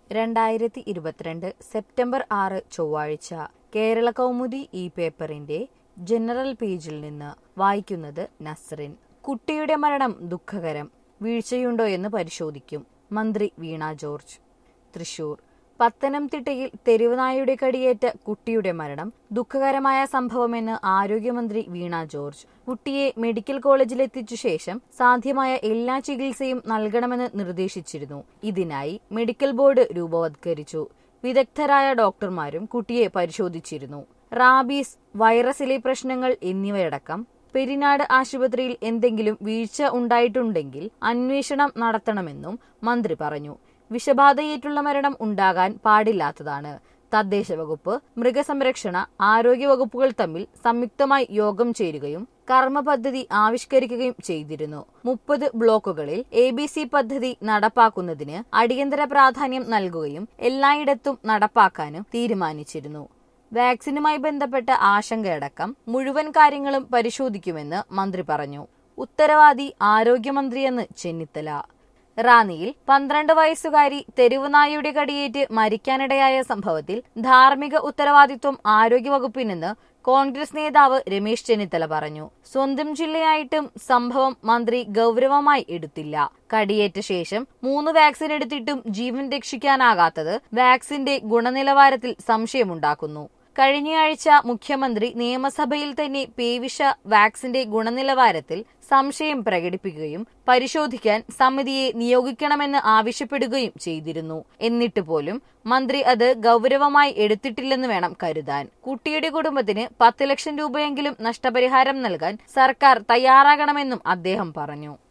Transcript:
രണ്ടായിരത്തി ഇരുപത്തിരണ്ട് സെപ്റ്റംബർ ആറ് ചൊവ്വാഴ്ച കേരള കൗമുദി ഈ പേപ്പറിന്റെ ജനറൽ പേജിൽ നിന്ന് വായിക്കുന്നത് നസ്റിൻ കുട്ടിയുടെ മരണം ദുഃഖകരം വീഴ്ചയുണ്ടോ എന്ന് പരിശോധിക്കും മന്ത്രി വീണ ജോർജ് തൃശൂർ പത്തനംതിട്ടയിൽ തെരുവുനായുടെ കടിയേറ്റ കുട്ടിയുടെ മരണം ദുഃഖകരമായ സംഭവമെന്ന് ആരോഗ്യമന്ത്രി വീണ ജോർജ് കുട്ടിയെ മെഡിക്കൽ കോളേജിലെത്തിച്ച ശേഷം സാധ്യമായ എല്ലാ ചികിത്സയും നൽകണമെന്ന് നിർദ്ദേശിച്ചിരുന്നു ഇതിനായി മെഡിക്കൽ ബോർഡ് രൂപവത്കരിച്ചു വിദഗ്ധരായ ഡോക്ടർമാരും കുട്ടിയെ പരിശോധിച്ചിരുന്നു റാബീസ് വൈറസിലെ പ്രശ്നങ്ങൾ എന്നിവയടക്കം പെരിനാട് ആശുപത്രിയിൽ എന്തെങ്കിലും വീഴ്ച ഉണ്ടായിട്ടുണ്ടെങ്കിൽ അന്വേഷണം നടത്തണമെന്നും മന്ത്രി പറഞ്ഞു വിഷബാധയേറ്റുള്ള മരണം ഉണ്ടാകാൻ പാടില്ലാത്തതാണ് തദ്ദേശ വകുപ്പ് മൃഗസംരക്ഷണ ആരോഗ്യ വകുപ്പുകൾ തമ്മിൽ സംയുക്തമായി യോഗം ചേരുകയും കർമ്മ പദ്ധതി ആവിഷ്കരിക്കുകയും ചെയ്തിരുന്നു മുപ്പത് ബ്ലോക്കുകളിൽ എ ബി സി പദ്ധതി നടപ്പാക്കുന്നതിന് അടിയന്തര പ്രാധാന്യം നൽകുകയും എല്ലായിടത്തും നടപ്പാക്കാനും തീരുമാനിച്ചിരുന്നു വാക്സിനുമായി ബന്ധപ്പെട്ട ആശങ്കയടക്കം മുഴുവൻ കാര്യങ്ങളും പരിശോധിക്കുമെന്ന് മന്ത്രി പറഞ്ഞു ഉത്തരവാദി ആരോഗ്യമന്ത്രിയെന്ന് ചെന്നിത്തല റാന്നിയിൽ പന്ത്രണ്ട് വയസ്സുകാരി തെരുവുനായുടെ കടിയേറ്റ് മരിക്കാനിടയായ സംഭവത്തിൽ ധാർമ്മിക ഉത്തരവാദിത്വം ആരോഗ്യവകുപ്പിനെന്ന് കോൺഗ്രസ് നേതാവ് രമേശ് ചെന്നിത്തല പറഞ്ഞു സ്വന്തം ജില്ലയായിട്ടും സംഭവം മന്ത്രി ഗൗരവമായി എടുത്തില്ല കടിയേറ്റ ശേഷം മൂന്ന് വാക്സിൻ എടുത്തിട്ടും ജീവൻ രക്ഷിക്കാനാകാത്തത് വാക്സിന്റെ ഗുണനിലവാരത്തിൽ സംശയമുണ്ടാക്കുന്നു കഴിഞ്ഞയാഴ്ച മുഖ്യമന്ത്രി നിയമസഭയിൽ തന്നെ പേവിഷ വാക്സിന്റെ ഗുണനിലവാരത്തിൽ സംശയം പ്രകടിപ്പിക്കുകയും പരിശോധിക്കാൻ സമിതിയെ നിയോഗിക്കണമെന്ന് ആവശ്യപ്പെടുകയും ചെയ്തിരുന്നു എന്നിട്ട് പോലും മന്ത്രി അത് ഗൗരവമായി എടുത്തിട്ടില്ലെന്ന് വേണം കരുതാൻ കുട്ടിയുടെ കുടുംബത്തിന് പത്ത് ലക്ഷം രൂപയെങ്കിലും നഷ്ടപരിഹാരം നൽകാൻ സർക്കാർ തയ്യാറാകണമെന്നും അദ്ദേഹം പറഞ്ഞു